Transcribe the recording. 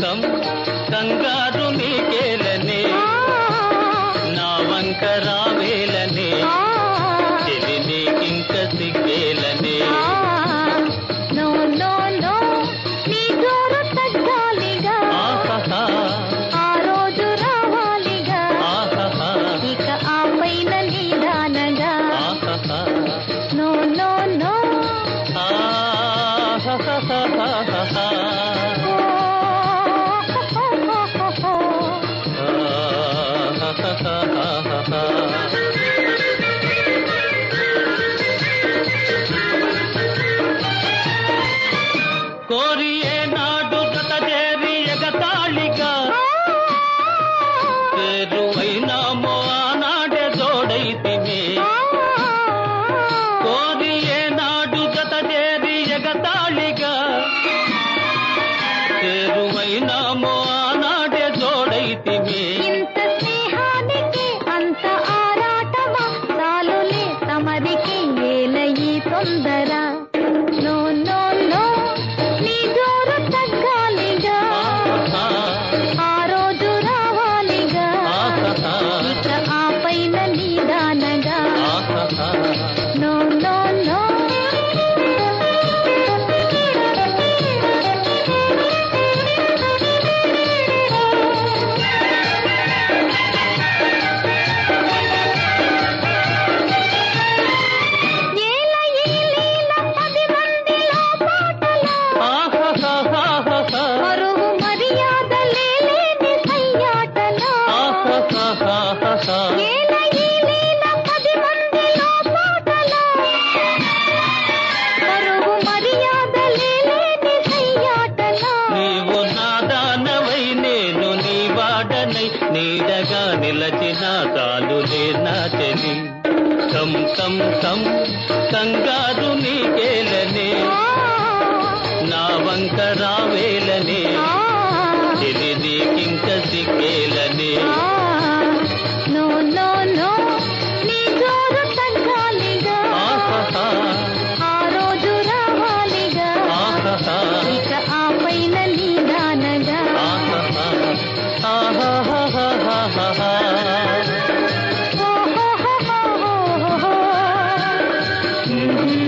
కం కంగారు నీకేలనే నా వంక రావేలనే చెలి నీకింక సిగ్గేలనే నో నో నో నీ జోరు తగ్గాలిగా ఆహా ఆ రోజు రావాలిగా ఆహా ఇక ఆ పైన నిదానగా ఆహా నో నో నో ఆహా కోరి ఏనాడు గత చేరి ఎగతాళిగా చేరువైనామో ఆనాడే జోడైతిమే కోరి ఏనాడు గత చేరి ఎగతాళిగా చేరువైనామో ఆనాడే జోడైతిమే ఇంత స్నేహానికి అంత ఆరాటమా చాలులే తమరికి ఏల ఈ తొందర నో నో నో నీ జోరు తగ్గాలిగా ఆ రోజు రావాలిగా ఇక ఆ పైన నిదానగా నో నో నో ఏల ఈ లీల పది మందిలో పాటలో పరువు మర్యాద లేని సయ్యాటలో ఏల ఈ లీల పది మందిలో పాటలో పరువు మర్యాద లేని సయ్యాటలో నీవు నాదానవై నేను నీ వాడనై నీడగా నిలచిన చాలులే నా చెలి కం కం కం కంగారు నీకేలనే నా వంక రావేలనే చెలి నీకింక సిగ్గేలనే నో నో నో నీ జోరు తగ్గాలిగా ఆహా ఆ రోజు రావాలిగా ఆహా ఇక ఆ పైన నిదానగా ఆహా ఆహా ఓ హో హో హో హో హో.